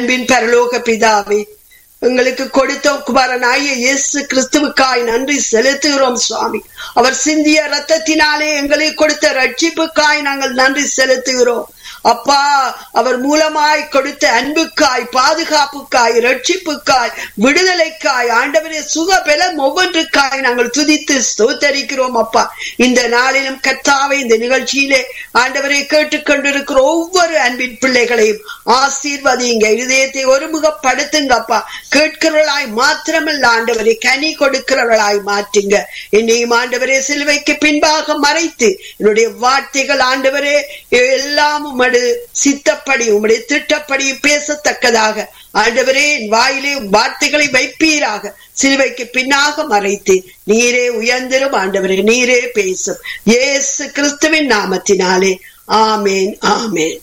அன்பின் பரலோக பிதாவே எங்களுக்கு கொடுத்த குமாரனாய இயேசு கிறிஸ்துவுக்காய் நன்றி செலுத்துகிறோம் சுவாமி அவர் சிந்திய ரத்தத்தினாலே எங்களுக்கு கொடுத்த ரட்சிப்புக்காய் நாங்கள் நன்றி செலுத்துகிறோம் அப்பா அவர் மூலமாய் கொடுத்த அன்புக்காய் பாதுகாப்புக்காய் ரட்சிப்புக்காய் விடுதலைக்காய் ஆண்டவரே சுகபலம் ஒவ்வொன்றுக்காய் நாங்கள் துதித்து ஸ்தோத்தரிக்கிறோம் அப்பா இந்த நாளிலும் கத்தாவை இந்த நிகழ்ச்சியிலே ஆண்டவரை கேட்டுக்கொண்டிருக்கிற ஒவ்வொரு அன்பின் பிள்ளைகளையும் ஆசீர்வதிங்க இதயத்தை ஒருமுகப்படுத்துங்க அப்பா கேட்கிறவர்களாய் மாத்திரமல்ல ஆண்டவரை கனி கொடுக்கிறவர்களாய் மாற்றுங்க என்னையும் ஆண்டவரே சிலுவைக்கு பின்பாக மறைத்து என்னுடைய வார்த்தைகள் ஆண்டவரே எல்லாம் உமது சித்தப்படி உம்முடைய திட்டப்படி பேசத்தக்கதாக ஆண்டவரே என் வாயிலே வார்த்தைகளை வைப்பீராக சிலுவைக்கு பின்னாக மறைத்து நீரே உயர்ந்திரும் ஆண்டவரே நீரே பேசும் இயேசு கிறிஸ்துவின் நாமத்தினாலே ஆமேன் ஆமேன்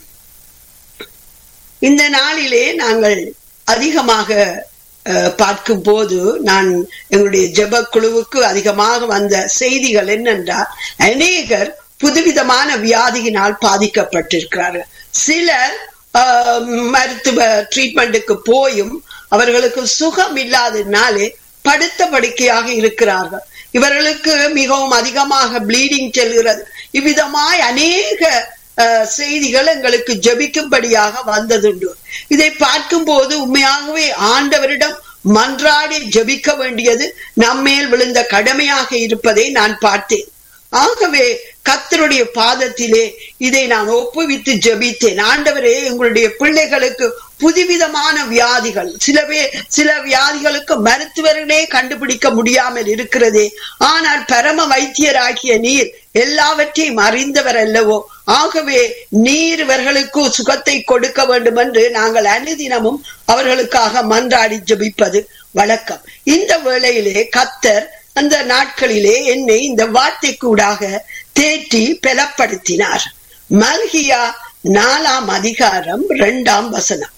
இந்த நாளிலே நாங்கள் அதிகமாக பார்க்கும் போது நான் எங்களுடைய ஜெப குழுவுக்கு அதிகமாக வந்த செய்திகள் என்னென்றால் அநேகர் புதுவிதமான வியாதியினால் பாதிக்கப்பட்டிருக்கிறார்கள் சிலர் மருத்துவ ட்ரீட்மெண்ட்டுக்கு போயும் அவர்களுக்கு சுகம் இல்லாததினாலே படுத்த படுக்கையாக இருக்கிறார்கள் இவர்களுக்கு மிகவும் அதிகமாக ப்ளீடிங் செல்கிறது இவ்விதமாய் அநேக செய்திகள் எங்களுக்கு ஜபிக்கும்படியாக வந்ததுண்டு இதை பார்க்கும் போது உண்மையாகவே ஆண்டவரிடம் மன்றாடி ஜபிக்க வேண்டியது நம்மேல் விழுந்த கடமையாக இருப்பதை நான் பார்த்தேன் ஆகவே கத்தருடைய பாதத்திலே இதை நான் ஒப்புவித்து ஜபித்தேன் ஆண்டவரே எங்களுடைய பிள்ளைகளுக்கு புதுவிதமான வியாதிகள் சிலவே சில வியாதிகளுக்கு மருத்துவர்களே கண்டுபிடிக்க முடியாமல் இருக்கிறதே ஆனால் பரம வைத்தியராகிய நீர் எல்லாவற்றையும் அறிந்தவர் அல்லவோ ஆகவே நீர் இவர்களுக்கு சுகத்தை கொடுக்க வேண்டும் என்று நாங்கள் அனுதினமும் அவர்களுக்காக மன்றாடி ஜபிப்பது வழக்கம் இந்த வேளையிலே கத்தர் அந்த நாட்களிலே என்னை இந்த வார்த்தைக்கூடாக தேற்றி பலப்படுத்தினார் மல்கியா நாலாம் அதிகாரம் இரண்டாம் வசனம்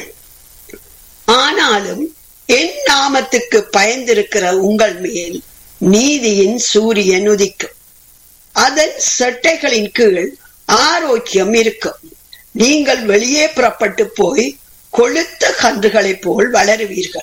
ஆனாலும் என் நாமத்துக்கு பயந்திருக்கிற உங்கள் மேல் நீதியின் சூரியன் உதிக்கும் அதன் சட்டைகளின் கீழ் ஆரோக்கியம் இருக்கும் நீங்கள் வெளியே புறப்பட்டு போய் கொளுத்த கன்றுகளைப் போல் வளருவீர்கள்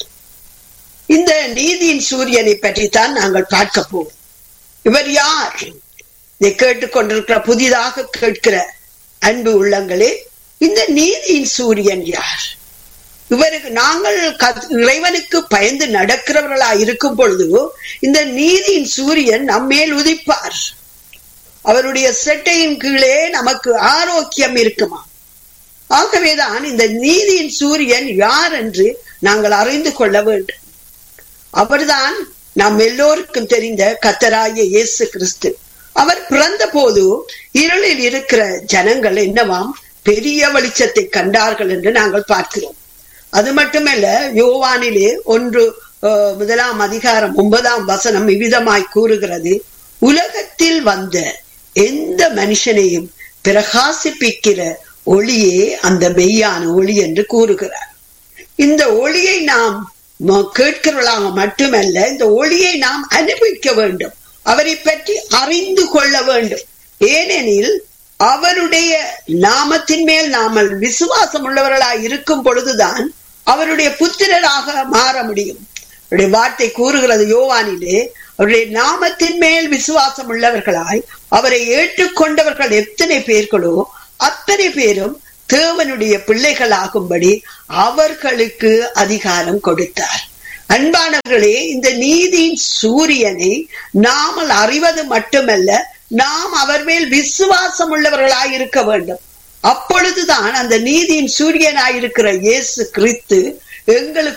இந்த நீதியின் சூரியனை பற்றித்தான் நாங்கள் பார்க்க போவோம் இவர் யார் இதை கேட்டுக்கொண்டிருக்கிற புதிதாக கேட்கிற அன்பு உள்ளங்களே இந்த நீதியின் சூரியன் யார் இவருக்கு நாங்கள் இறைவனுக்கு பயந்து நடக்கிறவர்களா இருக்கும் பொழுது இந்த நீதியின் சூரியன் நம்மேல் உதிப்பார் அவருடைய செட்டையின் கீழே நமக்கு ஆரோக்கியம் இருக்குமா ஆகவேதான் இந்த நீதியின் சூரியன் யார் என்று நாங்கள் அறிந்து கொள்ள வேண்டும் அவர்தான் நம் எல்லோருக்கும் தெரிந்த கத்தராய இயேசு கிறிஸ்து அவர் பிறந்த போது இருளில் இருக்கிற ஜனங்கள் என்னவாம் பெரிய வெளிச்சத்தை கண்டார்கள் என்று நாங்கள் பார்க்கிறோம் அது மட்டுமல்ல யோவானிலே ஒன்று முதலாம் அதிகாரம் ஒன்பதாம் வசனம் இவ்விதமாய் கூறுகிறது உலகத்தில் வந்த எந்த மனுஷனையும் பிரகாசிப்பிக்கிற ஒளியே அந்த மெய்யான ஒளி என்று கூறுகிறார் இந்த ஒளியை நாம் கேட்கிறவர்களாக மட்டுமல்ல இந்த ஒளியை நாம் அனுபவிக்க வேண்டும் அவரை பற்றி அறிந்து கொள்ள வேண்டும் ஏனெனில் அவருடைய நாமத்தின் மேல் நாமல் விசுவாசம் உள்ளவர்களாய் இருக்கும் பொழுதுதான் அவருடைய புத்திரராக மாற முடியும் அவருடைய வார்த்தை கூறுகிறது யோவானிலே அவருடைய நாமத்தின் மேல் விசுவாசம் உள்ளவர்களாய் அவரை ஏற்றுக்கொண்டவர்கள் எத்தனை பேர்களோ அத்தனை பேரும் தேவனுடைய பிள்ளைகளாகும்படி அவர்களுக்கு அதிகாரம் கொடுத்தார் அன்பானவர்களே இந்த நீதியின் சூரியனை நாமல் அறிவது மட்டுமல்ல நாம் அவர் மேல் விசுவாசம் உள்ளவர்களாய் இருக்க வேண்டும் அப்பொழுதுதான் அந்த நீதியின் சூரியனாயிருக்கிற இயேசு கிறிஸ்து எங்களுக்கு